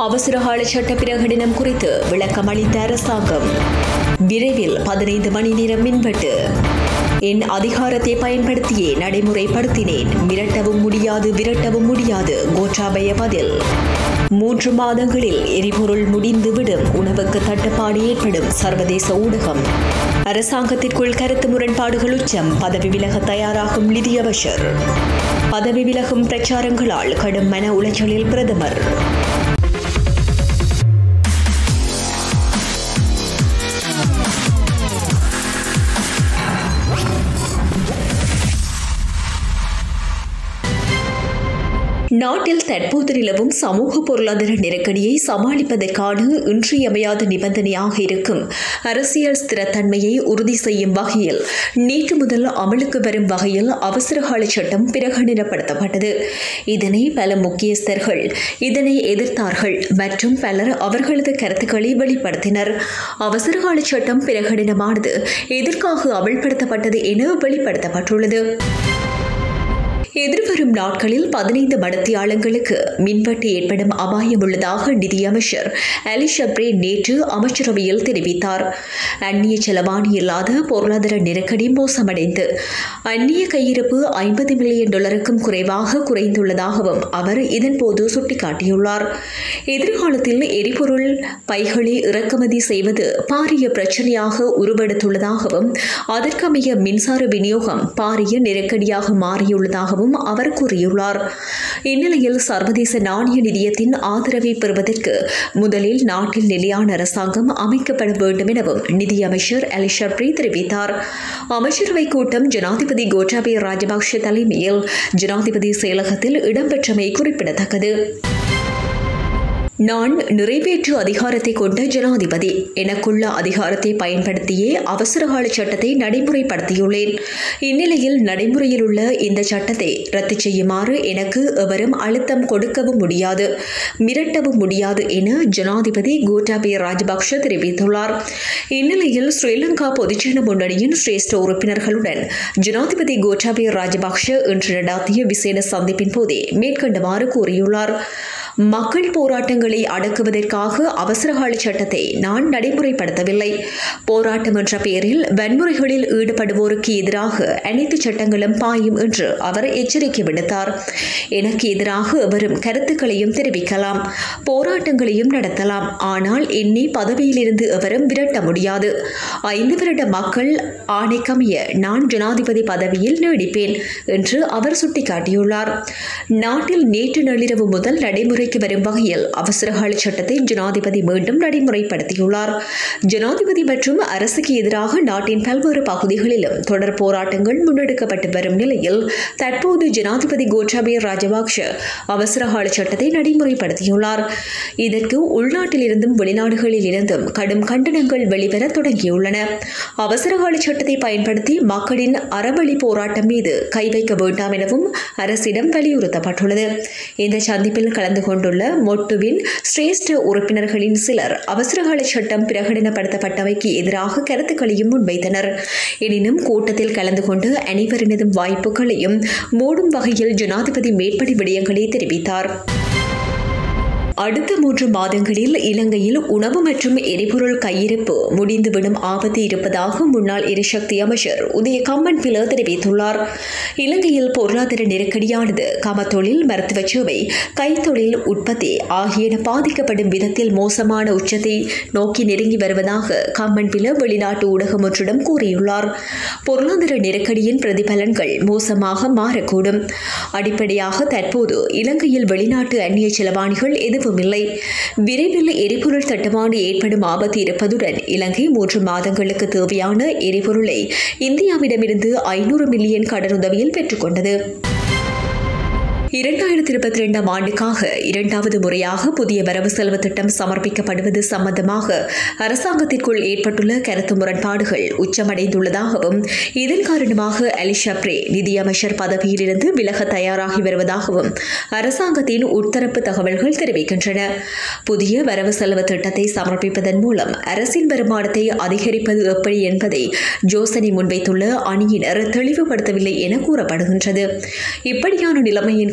அவசரகால சட்ட பிரகடனம் குறித்து விளக்கம் அளித்த அரசாங்கம் விரைவில் பதினைந்து மணி நேரம் மின்வெட்டு என் அதிகாரத்தை பயன்படுத்தியே நடைமுறைப்படுத்தினேன் மிரட்டவும் முடியாது விரட்டவும் முடியாது கோட்டாபய பதில் மூன்று மாதங்களில் எரிபொருள் முடிந்துவிடும் உணவுக்கு தட்டுப்பாடு ஏற்படும் சர்வதேச ஊடகம் அரசாங்கத்திற்குள் கருத்து முரண்பாடுகள் உச்சம் பதவி விலக தயாராகும் நிதியமைச்சர் பதவி விலகும் பிரச்சாரங்களால் கடும் மன உளைச்சலில் பிரதமர் நாட்டில் தற்போது நிலவும் சமூக பொருளாதார நெருக்கடியை சமாளிப்பதற்கான இன்றியமையாத நிபந்தனையாக இருக்கும் அரசியல் ஸ்திரத்தன்மையை உறுதி செய்யும் வகையில் நேற்று முதல் அமலுக்கு வரும் வகையில் அவசரகால சட்டம் பிரகடனப்படுத்தப்பட்டது இதனை பல முக்கியஸ்தர்கள் இதனை எதிர்த்தார்கள் மற்றும் பலர் அவர்களது கருத்துக்களை வெளிப்படுத்தினர் அவசரகால சட்டம் பிரகடனமானது எதற்காக அமல்படுத்தப்பட்டது என வெளிப்படுத்தப்பட்டுள்ளது எதிர்வரும் நாட்களில் பதினைந்து மடத்தியாளங்களுக்கு மின்வெட்டு ஏற்படும் அபாயம் உள்ளதாக நிதியமைச்சர் அலி ஷப்ரே நேற்று அமைச்சரவையில் தெரிவித்தார் அந்நிய செலவாணி இல்லாத பொருளாதார நெருக்கடி மோசமடைந்து அந்நிய கையிருப்பு ஐம்பது மில்லியன் டாலருக்கும் குறைவாக குறைந்துள்ளதாகவும் அவர் இதன்போது சுட்டிக்காட்டியுள்ளார் எதிர்காலத்தில் எரிபொருள் பைகளை இறக்குமதி செய்வது பாரிய பிரச்சனையாக உருவெடுத்துள்ளதாகவும் அதற்கமைய மின்சார விநியோகம் பாரிய நெருக்கடியாக மாறியுள்ளதாகவும் எனவும் அவர் கூறியுள்ளார் இந்நிலையில் சர்வதேச நாணய நிதியத்தின் ஆதரவை பெறுவதற்கு முதலில் நாட்டில் நிலையான அரசாங்கம் அமைக்கப்பட வேண்டும் எனவும் நிதியமைச்சர் அலி ஷப்ரி தெரிவித்தார் அமைச்சரவை கூட்டம் ஜனாதிபதி கோட்டாபய ராஜபக்ஷ தலைமையில் ஜனாதிபதி செயலகத்தில் இடம்பெற்றமை குறிப்பிடத்தக்கது நான் நிறைவேற்று அதிகாரத்தை கொண்ட ஜனாதிபதி எனக்குள்ள அதிகாரத்தை பயன்படுத்தியே அவசரகால சட்டத்தை நடைமுறைப்படுத்தியுள்ளேன் இந்நிலையில் நடைமுறையில் உள்ள இந்த சட்டத்தை ரத்து செய்யுமாறு எனக்கு எவரும் அழுத்தம் கொடுக்கவும் முடியாது மிரட்டவும் முடியாது என ஜனாதிபதி கோட்டாபய ராஜபக்ஷ தெரிவித்துள்ளார் இந்நிலையில் ஸ்ரீலங்கா பொதுஜன முன்னணியின் சிரேஷ்ட உறுப்பினர்களுடன் ஜனாதிபதி கோட்டாபய ராஜபக்ஷ இன்று நடாத்திய விசேட சந்திப்பின் போதே மேற்கண்டவாறு கூறியுள்ளார் மக்கள் போராட்டங்களை அடக்குவதற்காக அவசரகால சட்டத்தை நான் நடைமுறைப்படுத்தவில்லை போராட்டம் என்ற பெயரில் வன்முறைகளில் ஈடுபடுவோருக்கு எதிராக அனைத்து சட்டங்களும் பாயும் என்று அவர் எச்சரிக்கை விடுத்தார் எனக்கு எதிராக எவரும் கருத்துக்களையும் தெரிவிக்கலாம் போராட்டங்களையும் நடத்தலாம் ஆனால் என்னை பதவியிலிருந்து எவரும் விரட்ட முடியாது ஐந்து வருட மக்கள் ஆணைக்கமைய நான் ஜனாதிபதி பதவியில் நீடிப்பேன் என்று அவர் சுட்டிக்காட்டியுள்ளார் நாட்டில் நேற்று நள்ளிரவு முதல் நடைமுறை நடைமுறைக்கு வரும் வகையில் அவசரகால சட்டத்தை ஜனாதிபதி மீண்டும் நடைமுறைப்படுத்தியுள்ளார் ஜனாதிபதி மற்றும் அரசுக்கு எதிராக நாட்டின் பல்வேறு பகுதிகளிலும் தொடர் போராட்டங்கள் முன்னெடுக்கப்பட்டு வரும் நிலையில் தற்போது ஜனாதிபதி கோட்டாபய ராஜபக்ஷ அவசரகால சட்டத்தை நடைமுறைப்படுத்தியுள்ளார் இதற்கு உள்நாட்டில் இருந்தும் வெளிநாடுகளில் இருந்தும் கடும் கண்டனங்கள் வெளிவர தொடங்கியுள்ளன அவசரகால சட்டத்தை பயன்படுத்தி மக்களின் அறவழி போராட்டம் மீது கை வைக்க வேண்டாம் எனவும் அரசிடம் வலியுறுத்தப்பட்டுள்ளது இந்த சந்திப்பில் கலந்து கொண்டுள்ள மொட்டுவின் சிரேஷ்ட உறுப்பினர்களின் சிலர் அவசரகால சட்டம் பிரகடனப்படுத்தப்பட்டவைக்கு எதிராக கருத்துக்களையும் முன்வைத்தனர் எனினும் கூட்டத்தில் கலந்து கொண்டு அனைவரினதும் வாய்ப்புகளையும் மூடும் வகையில் ஜனாதிபதி மேற்படி விடயங்களை தெரிவித்தார் அடுத்த மூன்று மாதங்களில் இலங்கையில் உணவு மற்றும் எரிபொருள் கையிருப்பு முடிந்துவிடும் ஆபத்து இருப்பதாக முன்னாள் எரிசக்தி அமைச்சர் உதய கம்மன் பில தெரிவித்துள்ளார் இலங்கையில் பொருளாதார நெருக்கடியானது கமத்தொழில் மருத்துவ சேவை கைத்தொழில் உற்பத்தி ஆகியன பாதிக்கப்படும் விதத்தில் மோசமான உச்சத்தை நோக்கி நெருங்கி வருவதாக கம்மன் பில வெளிநாட்டு ஊடகம் ஒன்றிடம் கூறியுள்ளார் பொருளாதார நெருக்கடியின் பிரதிபலன்கள் மோசமாக மாறக்கூடும் அடிப்படையாக தற்போது இலங்கையில் வெளிநாட்டு அந்நிய செலவாணிகள் எதுவும் இல்லை விரைவில் எரிபொருள் தட்டுப்பாடு ஏற்படும் ஆபத்து இருப்பதுடன் இலங்கை மூன்று மாதங்களுக்கு தேவையான எரிபொருளை இந்தியாவிடமிருந்து ஐநூறு மில்லியன் கடனுதவியில் பெற்றுக்கொண்டது இரண்டாயிரத்தி இருபத்தி ரெண்டாம் ஆண்டுக்காக இரண்டாவது முறையாக புதிய வரவு செலவு திட்டம் சமர்ப்பிக்கப்படுவது சம்பந்தமாக அரசாங்கத்திற்குள் ஏற்பட்டுள்ள கருத்து முரண்பாடுகள் உச்சமடைந்துள்ளதாகவும் இதன் காரணமாக அலி ஷப்ரே நிதியமைச்சர் பதவியிலிருந்து விலக தயாராகி வருவதாகவும் அரசாங்கத்தின் உட்தரப்பு தகவல்கள் தெரிவிக்கின்றன புதிய வரவு செலவு திட்டத்தை சமர்ப்பிப்பதன் மூலம் அரசின் வருமானத்தை அதிகரிப்பது எப்படி என்பதை ஜோசனை முன்வைத்துள்ள அணியினர் தெளிவுபடுத்தவில்லை என கூறப்படுகின்றது இப்படியான நிலைமையின்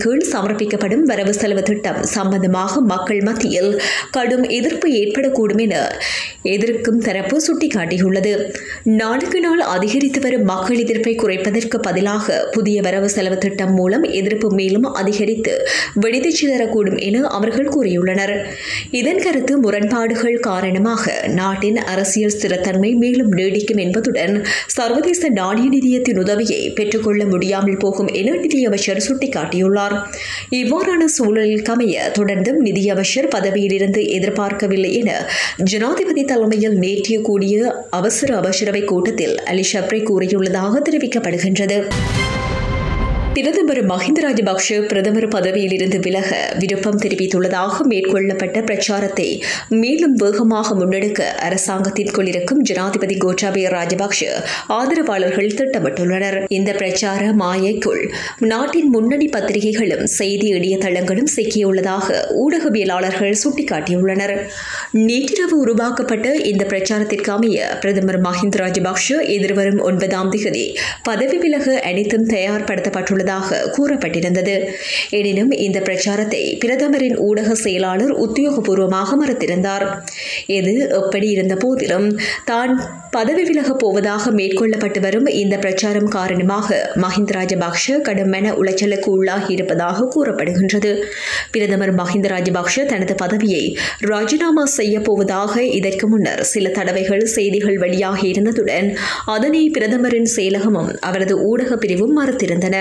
கீழ் சமர்ப்பிக்கப்படும் வரவு செலவு திட்டம் சம்பந்தமாக மக்கள் மத்தியில் கடும் எதிர்ப்பு ஏற்படக்கூடும் என எதிர்க்கும் தரப்பு சுட்டிக்காட்டியுள்ளது நாளுக்கு நாள் அதிகரித்து வரும் மக்கள் எதிர்ப்பை குறைப்பதற்கு பதிலாக புதிய வரவு செலவு திட்டம் மூலம் எதிர்ப்பு மேலும் அதிகரித்து வெடிதிச்சு தரக்கூடும் என அவர்கள் கூறியுள்ளனர் இதன் கருத்து முரண்பாடுகள் காரணமாக நாட்டின் அரசியல் ஸ்திரத்தன்மை மேலும் நீடிக்கும் என்பதுடன் சர்வதேச நாணய நிதியத்தின் உதவியை பெற்றுக்கொள்ள முடியாமல் போகும் என நிதியமைச்சர் சுட்டிக்காட்டியுள்ளார் இவ்வாறான சூழலில் கமைய தொடர்ந்தும் நிதியமைச்சர் பதவியிலிருந்து எதிர்பார்க்கவில்லை என ஜனாதிபதி தலைமையில் நேற்றைய கூடிய அவசர அமைச்சரவை கூட்டத்தில் அலி ஷப்ரி கூறியுள்ளதாக தெரிவிக்கப்படுகின்றது பிரதமர் மஹிந்த ராஜபக்ஷ பிரதமர் பதவியிலிருந்து விலக விருப்பம் தெரிவித்துள்ளதாக மேற்கொள்ளப்பட்ட பிரச்சாரத்தை மேலும் வேகமாக முன்னெடுக்க அரசாங்கத்திற்குள் இருக்கும் ஜனாதிபதி கோட்டாபய ராஜபக்ஷ ஆதரவாளர்கள் திட்டமிட்டுள்ளனர் இந்த பிரச்சார மாயைக்குள் நாட்டின் முன்னணி பத்திரிகைகளும் செய்தி இணையதளங்களும் சிக்கியுள்ளதாக ஊடகவியலாளர்கள் சுட்டிக்காட்டியுள்ளனர் நேற்றிரவு உருவாக்கப்பட்ட இந்த பிரச்சாரத்திற்கு அமைய பிரதமர் மஹிந்த ராஜபக்ஷ எதிர்வரும் ஒன்பதாம் தேதி பதவி விலக அனைத்தும் தயார்படுத்தப்பட்டுள்ளது உள்ளதாக கூறப்பட்டிருந்தது எனினும் இந்த பிரச்சாரத்தை பிரதமரின் ஊடக செயலாளர் உத்தியோகபூர்வமாக மறுத்திருந்தார் எது எப்படி இருந்த போதிலும் தான் பதவி விலகப் போவதாக மேற்கொள்ளப்பட்டு வரும் இந்த பிரச்சாரம் காரணமாக மஹிந்த ராஜபக்ஷ கடும் மன உளைச்சலுக்கு உள்ளாகி இருப்பதாக கூறப்படுகின்றது பிரதமர் மஹிந்த ராஜபக்ஷ தனது பதவியை ராஜினாமா செய்ய போவதாக இதற்கு முன்னர் சில தடவைகள் செய்திகள் வெளியாகி இருந்ததுடன் அதனை பிரதமரின் செயலகமும் அவரது ஊடக பிரிவும் மறுத்திருந்தன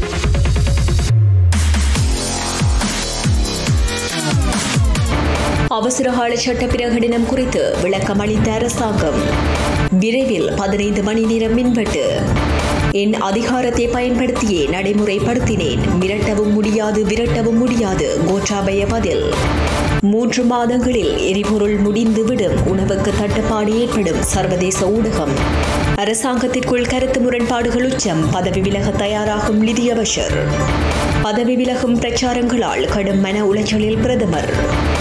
அவசரகால சட்ட பிரகடனம் குறித்து விளக்கம் அளித்த அரசாங்கம் விரைவில் பதினைந்து மணி நேரம் மின்வெட்டு என் அதிகாரத்தை பயன்படுத்தியே நடைமுறைப்படுத்தினேன் மிரட்டவும் முடியாது விரட்டவும் முடியாது கோட்டாபய பதில் மூன்று மாதங்களில் எரிபொருள் முடிந்துவிடும் உணவுக்கு தட்டுப்பாடு ஏற்படும் சர்வதேச ஊடகம் அரசாங்கத்திற்குள் கருத்து முரண்பாடுகள் உச்சம் பதவி விலக தயாராகும் நிதியமைச்சர் பதவி விலகும் பிரச்சாரங்களால் கடும் மன உளைச்சலில் பிரதமர்